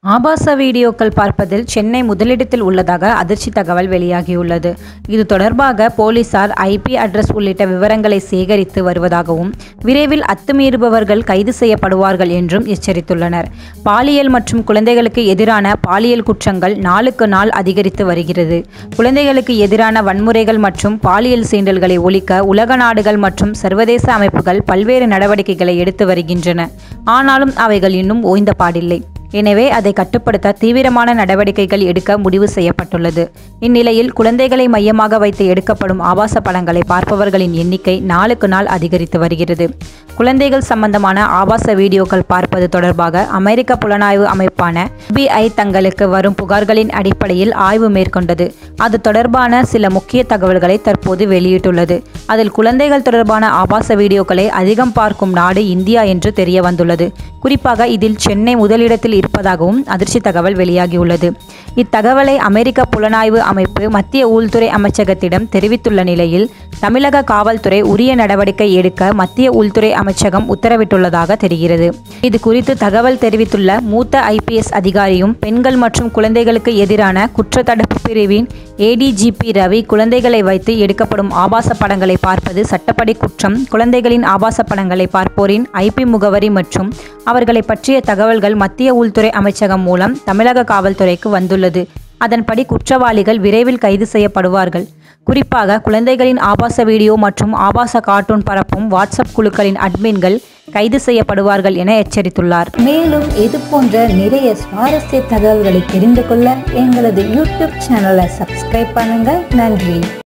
ஆபாச வீடியோக்கள் பார்ப்பதில் சென்னை முதலிடத்தில் உள்ளதாக அதிர்ச்சி தகவல் வெளியாகியுள்ளது இது தொடர்பாக போலீசார் ஐபி அட்ரஸ் உள்ளிட்ட விவரங்களை சேகரித்து வருவதாகவும் விரைவில் அத்துமீறுபவர்கள் கைது செய்யப்படுவார்கள் என்றும் எச்சரித்துள்ளனர் பாலியல் மற்றும் குழந்தைகளுக்கு எதிரான பாலியல் குற்றங்கள் நாளுக்கு நாள் அதிகரித்து வருகிறது குழந்தைகளுக்கு எதிரான வன்முறைகள் மற்றும் பாலியல் சீண்டல்களை ஒழிக்க உலக நாடுகள் மற்றும் சர்வதேச அமைப்புகள் பல்வேறு நடவடிக்கைகளை எடுத்து வருகின்றன ஆனாலும் அவைகள் இன்னும் ஓய்ந்த பாடில்லை எனவே அதை கட்டுப்படுத்த தீவிரமான நடவடிக்கைகள் எடுக்க முடிவு செய்யப்பட்டுள்ளது இந்நிலையில் குழந்தைகளை மையமாக வைத்து எடுக்கப்படும் ஆபாச படங்களை பார்ப்பவர்களின் எண்ணிக்கை நாளுக்கு நாள் அதிகரித்து வருகிறது குழந்தைகள் சம்பந்தமான ஆபாச வீடியோக்கள் பார்ப்பது தொடர்பாக அமெரிக்க புலனாய்வு அமைப்பான FBI தங்களுக்கு வரும் புகார்களின் அடிப்படையில் ஆய்வு மேற்கொண்டது அது தொடர்பான சில முக்கிய தகவல்களை தற்போது வெளியிட்டுள்ளது அதில் குழந்தைகள் தொடர்பான ஆபாச வீடியோக்களை அதிகம் பார்க்கும் நாடு இந்தியா என்று தெரிய வந்துள்ளது குறிப்பாக இதில் சென்னை முதலிடத்தில் இருப்பதாகவும் அதிர்ச்சி தகவல் வெளியாகியுள்ளது இத்தகவலை அமெரிக்க புலனாய்வு அமைப்பு மத்திய உள்துறை அமைச்சகத்திடம் தெரிவித்துள்ள நிலையில் தமிழக காவல்துறை உரிய நடவடிக்கை எடுக்க மத்திய உள்துறை அமைச்சகம் உத்தரவிட்டுள்ளதாக தெரிகிறது இது குறித்து தகவல் தெரிவித்துள்ள மூத்த ஐபிஎஸ் அதிகாரியும் பெண்கள் மற்றும் குழந்தைகளுக்கு எதிரான குற்றத்தடுப்பு பிரிவின் ஏடிஜிபி ரவி குழந்தைகளை வைத்து எடுக்கப்படும் ஆபாச படங்களை பார்ப்பது சட்டப்படி குற்றம் குழந்தைகளின் ஆபாச படங்களை பார்ப்போரின் ஐபி முகவரி மற்றும் அவர்களை பற்றிய தகவல்கள் மத்திய உள்துறை அமைச்சகம் மூலம் தமிழக காவல்துறைக்கு வந்துள்ளது அதன்படி குற்றவாளிகள் விரைவில் கைது செய்யப்படுவார்கள் குறிப்பாக குழந்தைகளின் ஆபாச வீடியோ மற்றும் ஆபாச கார்ட்டூன் பரப்பும் வாட்ஸ்அப் குழுக்களின் அட்மின்கள் கைது செய்யப்படுவார்கள் என எச்சரித்துள்ளார் மேலும் இது போன்ற நிறைய சுவாரஸ்ய தகவல்களை தெரிந்து கொள்ள எங்களது யூடியூப் சேனலை சப்ஸ்கிரைப் பண்ணுங்க நன்றி